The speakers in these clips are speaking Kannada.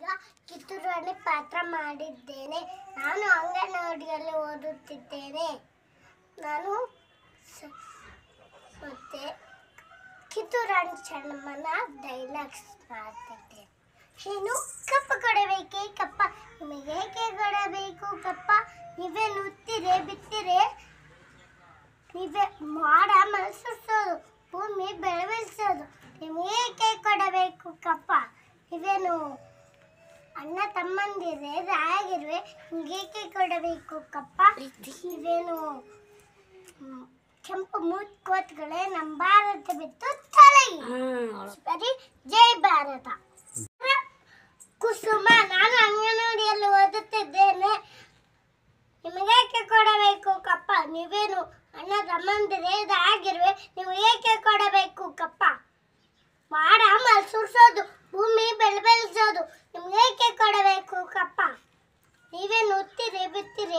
ಕಿತ್ತೂರು ರಾಣಿ ಪಾತ್ರ ಮಾಡಿದ್ದೇನೆ ನಾನು ಅಂಗನವಾಡಿಯಲ್ಲಿ ಓದುತ್ತಿದ್ದೇನೆ ನಾನು ಸ- ಮತ್ತೆ ಕಿತ್ತೂರು ರಾಣಿ ಚೆನ್ನಮ್ಮನ ಡೈಲಾಗ್ಸ್ ಮಾಡ್ತಿದ್ದೇನೆ ಏನು ಕಪ್ಪ ಕೊಡಬೇಕೆ ಕಪ್ಪ ನಿಮಗೆ ಏಕೆ ಕೊಡಬೇಕು ಕಪ್ಪ ನೀವೇ ನುತ್ತಿರೆ ಬಿತ್ತಿರೆ ನೀವೇ ಮಾಡ ಮನಸ್ಸೋದು ಭೂಮಿ ಬೆಳೆಸೋದು ನಿಮಗೆ ಏಕೆ ಕೊಡಬೇಕು ಕಪ್ಪ ನೀವೇನು ಅಣ್ಣ ತಮ್ಮಂದಿರೆ ರಾಗಿರುವೆ ನಿಮಗೇಕೆ ಕೊಡಬೇಕು ಕಪ್ಪ ನೀವೇನು ಹ್ಮ್, ಕೆಂಪು ಮೂತ್ಕೋತ್ಗಳೇ ನಮ್ಮ ಭಾರತ ಬಿತ್ತು ತೊಲಗಿ ಸರಿ ಜೈ ಭಾರತ ಕುಸುಮ ನಾನು ಅಂಗನವಾಡಿಯಲ್ಲಿ ಓದುತ್ತಿದ್ದೇನೆ ನಿಮಗೇಕೆ ಕೊಡಬೇಕು ಕಪ್ಪ ನೀವೇನು ಅಣ್ಣ ತಮ್ಮಂದಿರೆ ಇದಾಗಿರುವೆ ನೀವು ಏಕೆ ಕೊಡಬೇಕು ಕಪ್ಪ ಮಾಡ ಮಲ್ಸುರ್ಸೋದು ಭೂಮಿ ಬೆಳೆ ಬೆಳೆಸೋದು ನಿಮ್ಗೆ ಏಕೆ ಕೊಡಬೇಕು ಕಪ್ಪ ನೀವೇನು ಉತ್ತಿರಿ ಬಿತ್ತಿರಿ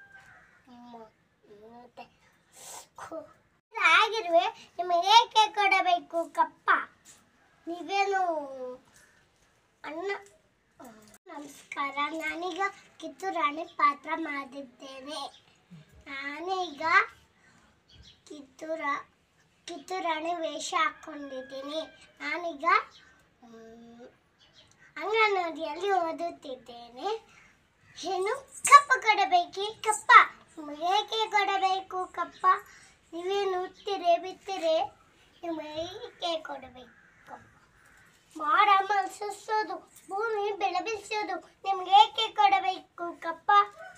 ಆಗಿರುವೆ ನಿಮಗೆ ಏಕೆ ಕೊಡಬೇಕು ಕಪ್ಪ ನೀವೇನು ಅಣ್ಣ ನಮಸ್ಕಾರ ನಾನೀಗ ಕಿತ್ತೂರು ರಾಣಿ ಪಾತ್ರ ಮಾಡಿದ್ದೇನೆ ನಾನೀಗ ಕಿತ್ತೂರ ಕಿತ್ತೂರು ರಾಣಿ ವೇಷ ಹಾಕ್ಕೊಂಡಿದ್ದೀನಿ ನಾನೀಗ ಮ್, ಅಂಗನವಾಡಿಯಲ್ಲಿ ಓದುತ್ತಿದ್ದೇನೆ ಏನು ಕಪ್ಪ ಕೊಡಬೇಕೇ ಕಪ್ಪ ನಿಮಗೆ ಏಕೆ ಕೊಡಬೇಕು ಕಪ್ಪ ನೀವೇನು ಉತ್ತಿರೆ ಬಿತ್ತಿರೆ ನಿಮಗೆ ಏಕೆ ಕೊಡಬೇಕು ಮಾಡ ಮಲ್ಸಿಸೋದು ಭೂಮಿ ಬೆಳೆ ಬಿಡಿಸೋದು ನಿಮ್ಗೆ ಏಕೆ ಕೊಡಬೇಕು ಕಪ್ಪ